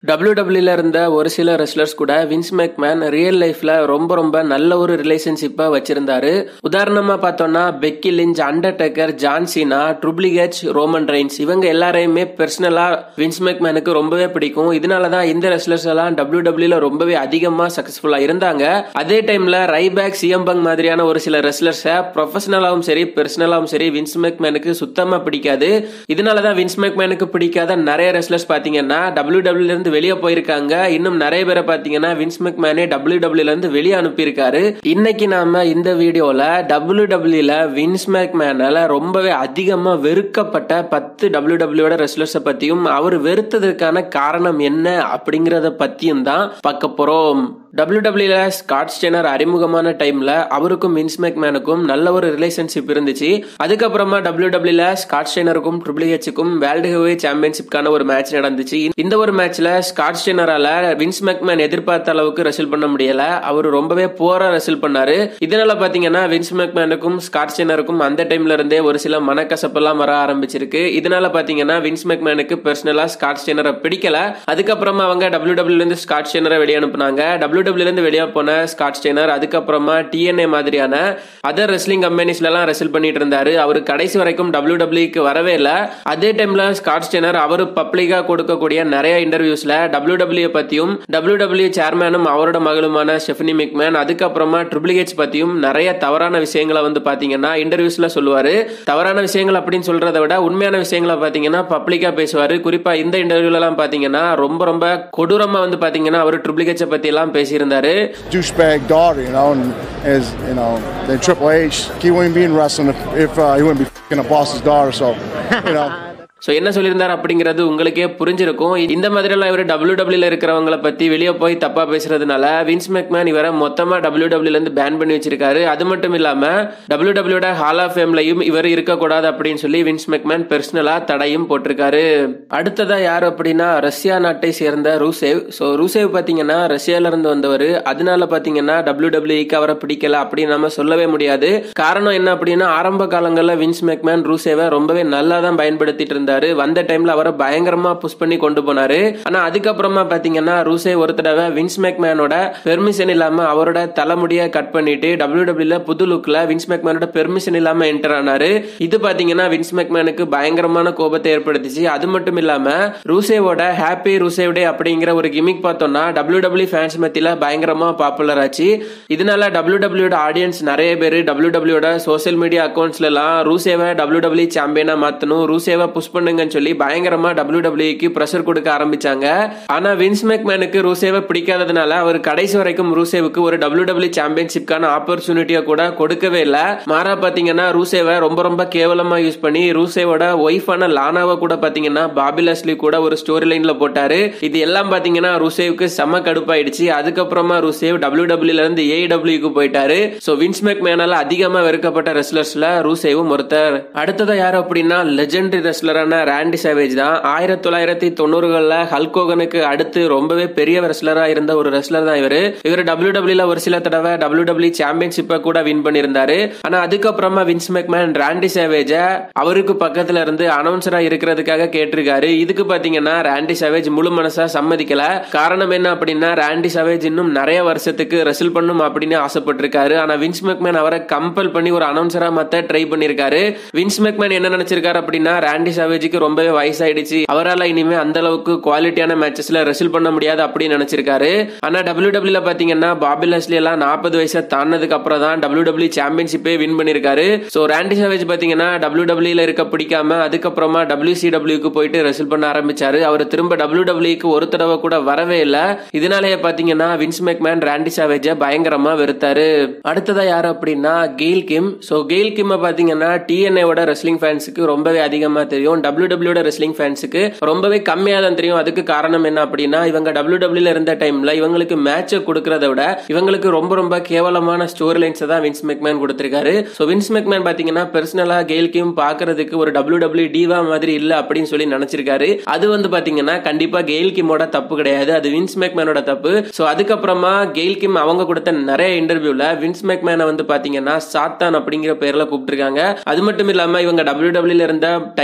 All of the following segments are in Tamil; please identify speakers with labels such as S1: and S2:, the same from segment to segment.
S1: டபிள்யூடபிள்யூல இருந்த ஒரு சில ரெஸ்லர்ஸ் கூட வின்ஸ் மேக்மேன் ரியல் லைஃப்ல ரொம்ப ரொம்ப நல்ல ஒரு ரிலேஷன்ஷிப்பை வச்சிருந்தாரு உதாரணமா பார்த்தோம்னா Becky Lynch Undertaker John Cena Triple H Roman Reigns இவங்க எல்லாரையுமே பர்சனலா வின்ஸ் மேக்மேனுக்கு ரொம்பவே பிடிக்கும் இதனாலதான் இந்த ரெஸ்லர்ஸ் எல்லாம் டபிள்யூடபிள்யூல ரொம்பவே அதிகமா சக்சஸ்ஃபுல்லா இருந்தாங்க அதே டைம்ல ரைபேக் சிஎம்பங் மாதிரியான ஒரு சில ரெஸ்லர்ஸை ப்ரொஃபஷனலாவும் சரி பர்சனலாவும் சரி வின்ஸ் மேக்மேனுக்கு சுத்தமா பிடிக்காது இதனாலதான் வின்ஸ் மேக்மேனுக்கு பிடிக்காத நிறைய ரெஸ்லர்ஸ் பாத்தீங்கன்னா டபிள்யூ இருந்து வெளியே போயிருக்காங்க இன்னும் நிறைய பேரை பாத்தீங்கன்னா வின்ஸ் மெக்மேனே டபிள்யூ டபிள்யூல இருந்து வெளியே அனுப்பியிருக்காரு இன்னைக்கு நாம இந்த வீடியோல டபிள்யூ டபிள்யூல வின்ஸ் மேக்மேனால ரொம்பவே அதிகமா வெறுக்கப்பட்ட பத்து டபிள்யூ டபிள்யூட ரெஸ்லர்ஸை பத்தியும் அவர் வெறுத்ததற்கான காரணம் என்ன அப்படிங்கறத பத்தியும் தான் பார்க்க போறோம் டபிள்யூ டபிள்யூல ஸ்காட் ஸ்டெனர் அறிமுகமான டைம்ல அவருக்கும் வின்ஸ் மேக்மேனுக்கும் நல்ல ஒரு ரிலேஷன்ஷிப் இருந்துச்சு அதுக்கப்புறமா டபிள்யூ டபிள்யூல ஸ்காட் ஸ்டெனருக்கும் ட்ரிபிள் ஹெச்சுக்கும் வேர்ல்டு ஹெவி சாம்பியன்ஷிப்கான ஒரு மேட்ச் நடந்துச்சு இந்த ஒரு மேட்ச்ல ஸ்காட் ஸ்டெனரால வின்ஸ் மேக்மேன் எதிர்பார்த்த அளவுக்கு ரெசில் பண்ண முடியல அவர் ரொம்பவே போரா ரெசில் பண்ணாரு இதனால பாத்தீங்கன்னா வின்ஸ் மேக்மேனுக்கும் ஸ்காட் ஸ்டெனருக்கும் அந்த டைம்ல இருந்தே ஒரு சில மனக்கசப்பெல்லாம் வர ஆரம்பிச்சிருக்கு இதனால பாத்தீங்கன்னா வின்ஸ் மேக்மேனுக்கு பர்சனலா ஸ்காட் ஸ்டெனரை பிடிக்கல அதுக்கப்புறமா அவங்க டபிள்யூ டபிள்யூ இருந்து ஸ்காட் ஸ்டெனரை வெளியே அனுப்புனாங்க டபிள்யூ டபிள்யூ இருந்து வெளியே போன ஸ்காட் ஸ்டெய்னர் அதுக்கப்புறமா டிஎன்ஏ மாதிரியான அதர் ரெஸ்லிங் கம்பெனிஸ்ல எல்லாம் ரெசில் பண்ணிட்டு இருந்தாரு அவர் கடைசி வரைக்கும் டபிள்யூ டபிள்யூக்கு வரவே இல்லை அதே டைம்ல ஸ்காட் ஸ்டெய்னர் அவர் பப்ளிக்கா கொடுக்கக்கூடிய நிறைய இன்டர்வியூஸ்ல டபிள்யூ டபிள்யூ பத்தியும் டபிள்யூ டபிள்யூ சேர்மேனும் அவரோட மகளுமான ஸ்டெஃபனி மிக்மேன் அதுக்கப்புறமா ட்ரிபிள் ஹெச் பத்தியும் நிறைய தவறான விஷயங்களை வந்து பாத்தீங்கன்னா இன்டர்வியூஸ்ல சொல்லுவாரு தவறான விஷயங்கள் அப்படின்னு சொல்றதை விட உண்மையான விஷயங்களை பாத்தீங்கன்னா பப்ளிக்கா பேசுவாரு குறிப்பா இந்த இன்டர்வியூல எல்லாம் பாத்தீங்கன்னா ரொம்ப ரொம்ப கொடூரமா வந்து பாத்தீங்கன்னா அவர் ட்ரிபிள் ஹெச் பத்தி எல்லாம் பேசி இருந்தாரு
S2: douchebag daughter, you know, and as you know, then Triple H, he wouldn't be in wrestling if, if uh, he wouldn't be fing a boss's daughter. So, you know.
S1: So என்ன சொல்லியிருந்தார் அப்படிங்கிறது உங்களுக்கே புரிஞ்சிருக்கும் இந்த மாதிரியெல்லாம் இவர் டபிள்யூ டபிள்யூல இருக்கிறவங்கள பத்தி வெளியே போய் தப்பா பேசுறதுனால வின்ஸ் மெக்மேன் இவரை மொத்தமா டபிள்யூ டபிள்யூல இருந்து பேன் பண்ணி வச்சிருக்காரு அது மட்டும் இல்லாம டபிள்யூ டபிள்யூட ஹால் ஆஃப் ஃபேம்லையும் இவர் இருக்கக்கூடாது அப்படின்னு சொல்லி வின்ஸ் மெக்மேன் பெர்சனலா தடையும் போட்டிருக்காரு அடுத்ததா யார் அப்படின்னா ரஷ்யா நாட்டை சேர்ந்த ரூசேவ் ஸோ ரூசேவ் பாத்தீங்கன்னா ரஷ்யால இருந்து வந்தவர் அதனால பாத்தீங்கன்னா டபிள்யூ டபிள்யூக்கு அவரை பிடிக்கல அப்படின்னு நம்ம சொல்லவே முடியாது காரணம் என்ன அப்படின்னா ஆரம்ப காலங்களில் வின்ஸ் மெக்மேன் ரூசேவை ரொம்பவே நல்லா தான் பயன்படுத்திட்டு இருந்தார் இருந்தாரு வந்த டைம்ல அவரை பயங்கரமா புஷ் பண்ணி கொண்டு போனாரு ஆனா அதுக்கப்புறமா பாத்தீங்கன்னா ரூசே ஒரு தடவை வின்ஸ் மேக்மேனோட பெர்மிஷன் இல்லாம அவரோட தலைமுடிய கட் பண்ணிட்டு டபிள்யூ டபிள்யூல புது லுக்ல வின்ஸ் மேக்மேனோட பெர்மிஷன் இல்லாம என்டர் ஆனாரு இது பாத்தீங்கன்னா வின்ஸ் மேக்மேனுக்கு பயங்கரமான கோபத்தை ஏற்படுத்திச்சு அது மட்டும் இல்லாம ரூசேவோட ஹாப்பி ரூசேவ் டே அப்படிங்கிற ஒரு கிமிக் பார்த்தோம்னா டபிள்யூ டபிள்யூ ஃபேன்ஸ் மத்தியில பயங்கரமா பாப்புலர் ஆச்சு இதனால டபிள்யூ டபிள்யூட ஆடியன்ஸ் நிறைய பேர் டபிள்யூ டபிள்யூட சோசியல் மீடியா அக்கௌண்ட்ஸ்ல எல்லாம் ரூசேவை டபிள்யூ டபிள்யூ சாம்பியனா மாத்தணும் ரூசேவை புஷ் பண்ணுங்கன்னு சொல்லி பயங்கரமா டபிள்யூ டபிள்யூக்கு ப்ரெஷர் கொடுக்க ஆரம்பிச்சாங்க ஆனா வின்ஸ் மேக்மேனுக்கு ரூசேவை பிடிக்காததுனால அவர் கடைசி வரைக்கும் ரூசேவுக்கு ஒரு டபிள்யூ டபிள்யூ சாம்பியன்ஷிப்கான ஆப்பர்ச்சுனிட்டியை கூட கொடுக்கவே இல்ல மாறா பாத்தீங்கன்னா ரூசேவை ரொம்ப ரொம்ப கேவலமா யூஸ் பண்ணி ரூசேவோட ஒய்ஃபான லானாவை கூட பாத்தீங்கன்னா பாபிலஸ்லி கூட ஒரு ஸ்டோரி லைன்ல போட்டாரு இது எல்லாம் பாத்தீங்கன்னா ரூசேவுக்கு செம கடுப்பாயிடுச்சு அதுக்கப்புறமா ரூசேவ் டபிள்யூ டபிள்யூல இருந்து ஏ டபிள்யூக்கு போயிட்டாரு சோ வின்ஸ் மேக்மேனால அதிகமா வெறுக்கப்பட்ட ரெஸ்லர்ஸ்ல ரூசேவும் ஒருத்தர் அடுத்ததா யார் அப்படின்னா லெஜெண்டரி ரெஸ்லரான ராண்டி சேவேஜ் தான் ஆயிரத்தி தொள்ளாயிரத்தி தொண்ணூறுகள்ல ஹல்கோகனுக்கு அடுத்து ரொம்பவே பெரிய ரெஸ்லரா இருந்த ஒரு ரெஸ்லர் தான் இவரு இவர் டபிள்யூ டபிள்யூல ஒரு சில தடவை டபிள்யூ டபிள்யூ சாம்பியன்ஷிப்பை கூட வின் பண்ணியிருந்தாரு ஆனா அதுக்கப்புறமா வின்ஸ் மேக்மேன் ராண்டி சேவேஜ அவருக்கு பக்கத்துல இருந்து அனௌன்சரா இருக்கிறதுக்காக கேட்டிருக்காரு இதுக்கு பாத்தீங்கன்னா ராண்டி சேவேஜ் முழு மனசா சம்மதிக்கல காரணம் என்ன அப்படின்னா ராண்டி சேவேஜ் இன்னும் நிறைய வருஷத்துக்கு ரெசில் பண்ணும் அப்படின்னு ஆசைப்பட்டிருக்காரு ஆனா வின்ஸ் மேக்மேன் அவரை கம்பல் பண்ணி ஒரு அனௌன்சரா மத்த ட்ரை பண்ணிருக்காரு வின்ஸ் மேக்மேன் என்ன நினைச்சிருக்காரு அப்படின்னா ராண்டி சாவேஜுக்கு ரொம்பவே வயசாயிடுச்சு அவரால் இனிமே அந்த அளவுக்கு குவாலிட்டியான மேட்சஸ்ல ரெசில் பண்ண முடியாது அப்படின்னு நினைச்சிருக்காரு ஆனா டபிள்யூ டபிள்யூல பாத்தீங்கன்னா பாபி லஸ்லி எல்லாம் நாற்பது வயசை தாண்டதுக்கு அப்புறம் தான் டபிள்யூ டபிள்யூ சாம்பியன்ஷிப்பே வின் பண்ணிருக்காரு சோ ராண்டி சாவேஜ் பாத்தீங்கன்னா டபிள்யூ டபிள்யூல இருக்க பிடிக்காம அதுக்கப்புறமா டபிள்யூ சி டபிள்யூக்கு போயிட்டு ரெசில் பண்ண ஆரம்பிச்சாரு அவர் திரும்ப டபிள்யூ டபிள்யூக்கு ஒரு தடவை கூட வரவே இல்ல இதனாலேயே பாத்தீங்கன்னா வின்ஸ் மேக்மேன் ராண்டி சாவேஜ பயங்கரமா வெறுத்தாரு அடுத்ததா யாரு அப்படின்னா Gail Kim so Gail Kim பாத்தீங்கன்னா டிஎன்ஏவோட ரெஸ்லிங் ஃபேன்ஸுக்கு ரொம்பவே அதிகமா தெரியும் டபிள்யூ டபிள்யூட ரெஸ்லிங் ஃபேன்ஸுக்கு ரொம்பவே கம்மியா தான் தெரியும் அதுக்கு காரணம் என்ன அப்படின்னா இவங்க டபிள்யூ டபிள்யூல இருந்த டைம்ல இவங்களுக்கு மேட்சை கொடுக்கறத விட இவங்களுக்கு ரொம்ப ரொம்ப கேவலமான ஸ்டோரி லைன்ஸ் தான் வின்ஸ் மெக்மேன் கொடுத்திருக்காரு ஸோ வின்ஸ் மெக்மேன் பாத்தீங்கன்னா பெர்சனலா கெயில் கிம் பாக்குறதுக்கு ஒரு டபிள்யூ டபிள்யூ டிவா மாதிரி இல்ல அப்படின்னு சொல்லி நினைச்சிருக்காரு அது வந்து பாத்தீங்கன்னா கண்டிப்பா கெயில் கிமோட தப்பு கிடையாது அது வின்ஸ் மேக்மேனோட தப்பு ஸோ அதுக்கப்புறமா கெயில் கிம் அவங்க கொடுத்த நிறைய இன்டர்வியூல வின்ஸ் மேக்மேனை வந்து பாத்தீங்கன்னா சாத்தான் அப்படிங்கிற பேர்ல கூப்பிட்டுருக்காங்க அது மட்டும் இல்லாம இவங்க டபிள்யூ டபிள்யூல இருந்த டைம் முழுக்க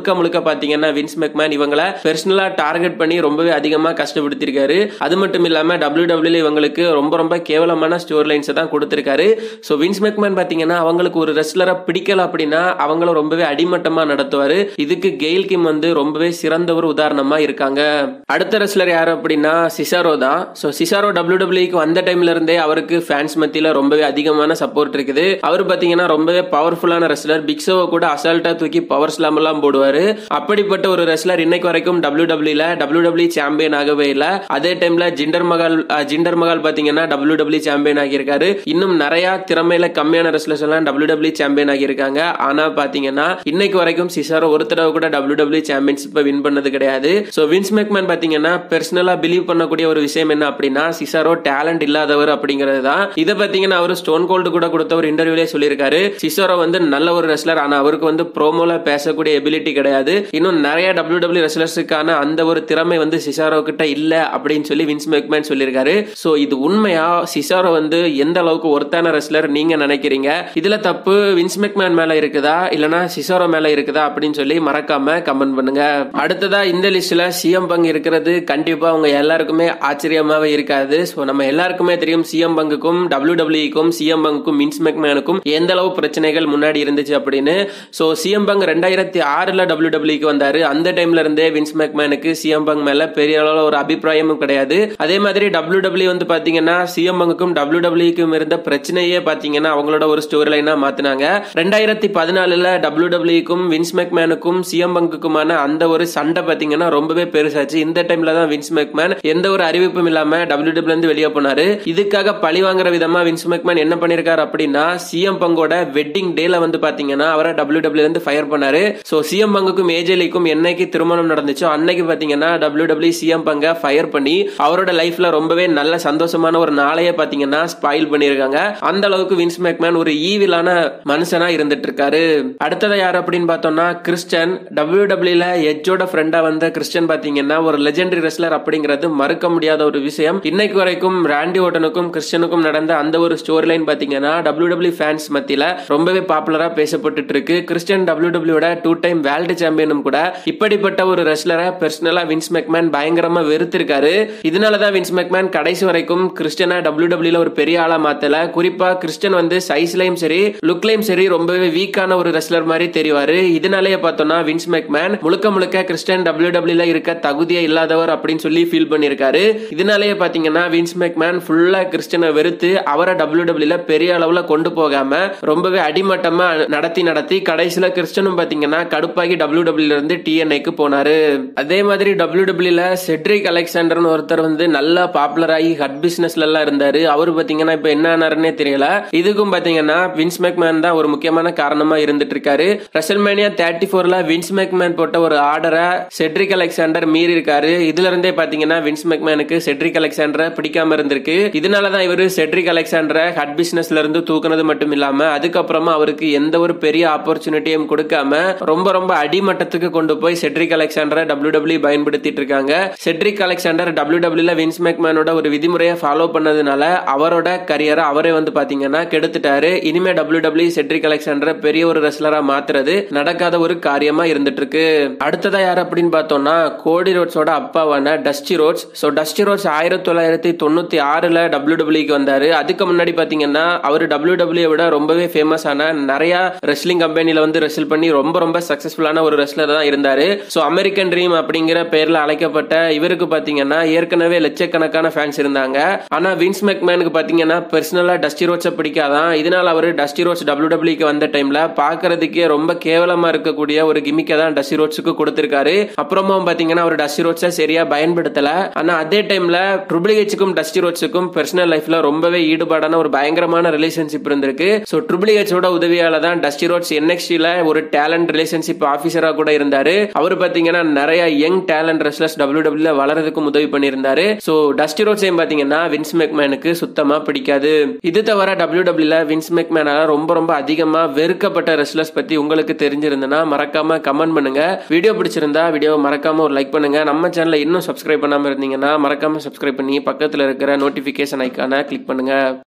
S1: முழுக்க முழுக்க பாத்தீங்கன்னா வின்ஸ் மெக்மேன் இவங்களை பெர்சனலா டார்கெட் பண்ணி ரொம்பவே அதிகமா கஷ்டப்படுத்திருக்காரு அது மட்டும் இல்லாம டபிள்யூ டபிள்யூ இவங்களுக்கு ரொம்ப ரொம்ப கேவலமான ஸ்டோர் லைன்ஸ் தான் கொடுத்திருக்காரு ஸோ வின்ஸ் மெக்மேன் பாத்தீங்கன்னா அவங்களுக்கு ஒரு ரெஸ்லரை பிடிக்கல அப்படின்னா அவங்கள ரொம்பவே அடிமட்டமா நடத்துவாரு இதுக்கு கெயில் கிம் வந்து ரொம்பவே சிறந்த ஒரு உதாரணமா இருக்காங்க அடுத்த ரெஸ்லர் யாரு அப்படின்னா சிசாரோ தான் ஸோ சிசாரோ டபிள்யூ டபிள்யூக்கு வந்த டைம்ல இருந்தே அவருக்கு ஃபேன்ஸ் மத்தியில ரொம்பவே அதிகமான சப்போர்ட் இருக்குது அவர் பாத்தீங்கன்னா ரொம்பவே பவர்ஃபுல்லான ரெஸ்லர் பிக்ஸோவை கூட அசால்ட்டா தூக்கி பவர் ஸ்லாம் எல்லாம் போடுவாரு அப்படிப்பட்ட ஒரு ரெஸ்லர் இன்னைக்கு வரைக்கும் டபிள்யூ டபிள்யூல டபிள்யூ டபிள்யூ சாம்பியன் ஆகவே இல்ல அதே டைம்ல ஜிண்டர் மகால் அஹ், ஜிண்டர் மகால் பாத்தீங்கன்னா டபிள்யூ டபிள்யூ சாம்பியன் ஆகியிருக்காரு இன்னும் நிறைய திறமையில கம்மியான ரெஸ்லர்ஸ் எல்லாம் டபிள்யூ டபிள்யூ சாம்பியன் ஆகியிருக்காங்க ஆனா பாத்தீங்கன்னா இன்னைக்கு வரைக்கும் சிசாரோ ஒரு தடவை கூட டபிள்யூ டபிள்யூ சாம்பியன்ஷிப்பை வின் பண்ணது கிடையாது சோ வின்ஸ் மேக்மேன் பாத்தீங்கன்னா பெர்சனலா பிலீவ் பண்ணக்கூடிய ஒரு விஷயம் என்ன அப்படின்னா சிசாரோ டேலண்ட் இல்லாதவர் அப்படிங்கிறது தான் இதை பாத்தீங்கன்னா அவர் ஸ்டோன் கோல்டு கூட கொடுத்த ஒரு இன்டர்வியூலே சொல்லியிருக்காரு சிசாரோ வந்து நல்ல ஒரு ரெஸ்லர் ஆனா அவருக்கு வந்து ப்ரோமோல பேசக்கூடிய எபிலிட்டி கிடையாது இன்னும் நிறைய டபிள்யூ டபிள்யூ ரெஸ்லர்ஸுக்கான அந்த ஒரு திறமை வந்து சிசாரோ கிட்ட இல்ல அப்படின்னு சொல்லி வின்ஸ் மேக்மேன் சொல்லியிருக்காரு சோ இது உண்மையா சிசாரோ வந்து எந்த அளவுக்கு ஒருத்தான ரெஸ்லர் நீங்க நினைக்கிறீங்க இதுல தப்பு வின்ஸ் மேக்மேன் மேல இருக்குதா இல்லனா சிசாரோ மேல இருக்குதா அப்படின்னு சொல்லி மறக்காம கமெண்ட் பண்ணுங்க அடுத்ததா இந்த லிஸ்ட்ல சிஎம் பங்க் இருக்கிறது கண்டிப்பா உங்க எல்லாருக்குமே ஆச்சரியமாவே இருக்காது ஸோ நம்ம எல்லாருக்குமே தெரியும் சிஎம் பங்குக்கும் டபிள்யூ டபிள்யூக்கும் சிஎம் பங்குக்கும் வின்ஸ் மெக்மேனுக்கும் எந்த அளவு பிரச்சனைகள் முன்னாடி இருந்துச்சு அப்படின்னு ஸோ சிஎம் பங்க் ரெண்டாயிரத்தி ஆறுல டபிள்யூ டபிள்யூக்கு வந்தாரு அந்த டைம்ல இருந்தே வின்ஸ் மெக்மேனுக்கு சிஎம் பங்க் மேல பெரிய அளவுல ஒரு அபிப்பிராயமும் கிடையாது அதே மாதிரி டபிள்யூ டபிள்யூ வந்து பாத்தீங்கன்னா சிஎம் பங்குக்கும் டபிள்யூ டபிள்யூக்கும் இருந்த பிரச்சனையே பாத்தீங்கன்னா அவங்களோட ஒரு ஸ்டோரி லைனா மாத்தினாங்க ரெண்டாயிரத்தி பதினாலுல டபிள்யூ டபிள்யூக்கும் வின்ஸ் மெக்மேனுக்கும் சிஎம் பங்குக்குமான அந்த ஒரு சண்டை பாத்தீங்கன்னா ரொம்பவே பெருசாச்சு இந்த டைம்ல தான் வின்ஸ் மெக்மேன் எந்த ஒரு அறிவிப்பும் இல்லாம டபிள்யூ டபிள்யூ இருந்து வெளியே போனாரு இதுக்காக பழி வாங்குற விதமா வின்ஸ் மெக்மேன் என்ன பண்ணிருக்காரு அப்படின்னா சிஎம் பங்கோட வெட்டிங் டேல வந்து பாத்தீங்கன்னா அவரை டபிள்யூ டபிள்யூ இருந்து ஃபயர் பண்ணாரு சோ சிஎம் பங்குக்கும் ஏஜேலிக்கும் என்னைக்கு திருமணம் நடந்துச்சோ அன்னைக்கு பாத்தீங்கன்னா டபிள்யூ டபிள்யூ சிஎம் பங்க ஃபயர் பண்ணி அவரோட லைஃப்ல ரொம்பவே நல்ல சந்தோஷமான ஒரு நாளையே பாத்தீங்கன்னா ஸ்பாயில் பண்ணிருக்காங்க அந்த அளவுக்கு வின்ஸ் மேக்மேன் ஒரு ஈவிலான மனுஷனா இருந்துட்டு இருக்காரு அடுத்தது யார் அப்படின்னு பார்த்தோம்னா கிறிஸ்டன் டபிள்யூ டபிள்யூல எஜ்ஜோட ஃப்ரெண்டா வந்த கிறிஸ்டன் பாத்தீங்கன்னா ஒரு லெஜெண்டரி ரெஸ்லர் அப்படிங்கிறது மறுக்க முடியாத ஒரு விஷயம் இன்னைக்கு வரைக்கும் ராண்டி ஓட்டனுக்கும் கிறிஸ்டனுக்கும் நடந்த அந்த ஒரு ஸ்டோரி லைன் பாத்தீங்கன்னா டபிள்யூ டபிள்யூ ஃபேன்ஸ் மத்தியில ரொம்பவே பாப்புலரா பேசப்பட்டு இருக்கு கிறிஸ்டன் டபிள்யூ டபிள்யூட டூ டைம் வேர்ல்டு சாம்பியனும் கூட இப்படிப்பட்ட ஒரு ரெஸ்லரை பெர்சனலா வின்ஸ் மெக்மேன் பயங்கரமா வெறுத்திருக்காரு இதனாலதான் வின்ஸ் மெக்மேன் கடைசி வரைக்கும் கிறிஸ்டனா டபிள்யூ டபிள்யூல ஒரு பெரிய ஆளா மாத்தல குறிப்பா கிறிஸ்டன் வந்து சைஸ்லயும் சரி லுக்லயும் சரி ரொம்பவே வீக்கான ஒரு ரெஸ்லர் மாதிரி தெரிவாரு இதனாலேயே பார்த்தோம்னா வின்ஸ் மெக்மேன் முழுக்க முழுக்க கிறிஸ்டன் டபிள்யூ டபிள்யூல இருக்க தகுதியே இல்லாதவர் அப்படின்னு சொல்லி ஃபீல் பண்ணிருக்காரு இதனாலேயே பாத்தீங்கன்னா வின்ஸ் மெக்மேன் ஃபுல்லா கிறிஸ்டனை வெறுத்து அவரை டபிள்யூ டபிள்யூல பெரிய அளவுல கொண்டு போகாம ரொம்பவே அடிமட்டமா நடத்தி நடத்தி கடைசியில கிறிஸ்டனும் பாத்தீங்கன்னா கடுப்பாகி டபிள்யூ டபிள்யூல இருந்து டிஎன்ஐக்கு போனாரு அதே மாதிரி டபிள்யூ டபிள்யூல செட்ரிக் அலெக்சாண்டர்னு ஒருத்தர் வந்து நல்லா பாப்புலர் ஆகி ஹட் பிசினஸ்ல எல்லாம் இருந்தாரு அவர் பாத்தீங்கன்னா இப்ப என்ன ஆனாருன்னே தெரியல இதுக்கும் பாத்தீங்கன்னா வின்ஸ் மேக்மேன் தான் ஒரு முக்கியமான காரணமா இருந்துட்டு இருக்காரு ரெசல்மேனியா தேர்ட்டி ஃபோர்ல வின்ஸ் மேக்மேன் போட்ட ஒரு ஆர்டரை செட்ரிக் அலெக்சாண்டர் மீறி இருக்காரு இதுல இருந்தே பாத்தீங்கன்னா வின்ஸ் மேக்மேனுக்கு செட்ரிக் அலெக்சாண்டரை பிடிக்காம இருந்திருக்கு இதனாலதான் இவரு செட்ரிக் அலெக்சாண்டரை ஹட் பிசினஸ்ல இருந்து தூக்குனது மட்டும் இல்லாம அதுக்கப்புறமா அவருக்கு எந்த ஒரு பெரிய ஆப்பர்ச்சுனிட்டியும் கொடுக்காம ரொம்ப ரொம்ப அடிமட்டத்துக்கு கொண்டு போய் செட்ரிக் அலெக்சாண்டரை டபிள்யூ டபிள்யூ பயன்படுத்திட்டு இருக்காங்க செட்ரிக் அலெக்சாண்டர் டபிள்யூ டபிள்யூல வின்ஸ் மேக்மேனோட ஒரு விதிமுறையை ஃபாலோ பண்ணதுனால அவரோட கரியரை அவரே வந்து பாத்தீங்கன்னா கெடுத்துட்டாரு இனிமே டபிள்யூ டபிள்யூ செட்ரிக் அலெக்சாண்டரை பெரிய ஒரு ரெஸ்லரா மாத்துறது நடக்காத ஒரு காரியமா இருந்துட்டு இருக்கு அடுத்ததா யார் அப்படின்னு பார்த்தோம்னா கோடி ரோட்ஸோட அப்பாவான Dusty Rhodes so Dusty Rhodes ஆயிரத்தி தொள்ளாயிரத்தி தொண்ணூத்தி ஆறுல டபிள்யூ டபிள்யூக்கு வந்தாரு அதுக்கு முன்னாடி பாத்தீங்கன்னா அவர் டபிள்யூ டபிள்யூ விட ரொம்பவே ஃபேமஸ் ஆன நிறைய ரெஸ்லிங் கம்பெனில வந்து ரெஸ்ல் பண்ணி ரொம்ப ரொம்ப சக்சஸ்ஃபுல்லான ஒரு ரெஸ்லர் தான் இருந்தாரு ஸோ அமெரிக்கன் ட்ரீம் அப்படிங்கிற பேர்ல அழைக்கப்பட்ட இவருக்கு பாத்தீங்கன்னா ஏற்கனவே லட்சக்கணக்கான ஃபேன்ஸ் இருந்தாங்க ஆனா வின்ஸ் மெக்மேனுக்கு பாத்தீங்கன்னா பர்சனலா டஸ்டி ரோட்ஸை பிடிக்காதான் இதனால அவர் டஸ்டி ரோட்ஸ் டபிள்யூ டபிள்யூக்கு வந்த டைம்ல பாக்குறதுக்கே ரொம்ப கேவலமா இருக்கக்கூடிய ஒரு கிமிக்கை தான் டஸ்டி ரோட்ஸுக்கு கொடுத்திருக்காரு அப்புறமா பாத்தீங்கன்னா அவர் டஸ்டி ரோட்ஸை சரியா பயன்படுத்தல ஆனா அதே டைம்ல ட்ரிபிள் ஹெச்சுக்கும் டஸ்டி ரோட்ஸுக்கும் பர்சனல் லைஃப்ல ரொம்பவே ஈடுபாடான ஒரு பயங்கரமான ரிலேஷன்ஷிப் இருந்திருக்கு ஸோ ட்ரிபிள் ஹெச்சோட உதவியால தான் டஸ்டி ரோட்ஸ் என்எக்ஸ்டில ஒரு டேலண்ட் ரிலேஷன்ஷிப் ஆஃபீஸரா கூட இருந்தாரு அவர் பாத்தீங்கன்னா நிறைய young talent wrestlers W W வளர்றதுக்கும் உதவி பண்ணியிருந்தாரு ஸோ டஸ்டி ரோட்ஸையும் பாத்தீங்கன்னா வின்ஸ் மெக்மேனுக்கு சுத்தமா பிடிக்காது இது தவிர டபிள்யூ டபிள்யூல வின்ஸ் மெக்மேனால ரொம்ப ரொம்ப அதிகமா வெறுக்கப்பட்ட ரெஸ்லர்ஸ் பத்தி உங்களுக்கு தெரிஞ்சிருந்தனா மறக்காம கமெண்ட் பண்ணுங்க வீடியோ பிடிச்சிருந்தா வீடியோ மறக்காம ஒரு லைக் பண்ணுங்க நம்ம சேனலை இன்னும் சப்ஸ்கிரைப் பண்ணாம இருந்தீங்கன்னா மறக்காம சப்ஸ்கிரைப் பண்ணி பக்கத்துல இருக்கிற நோட்டிபிகேஷன் ஐக்கான கிளிக் பண்ணுங்க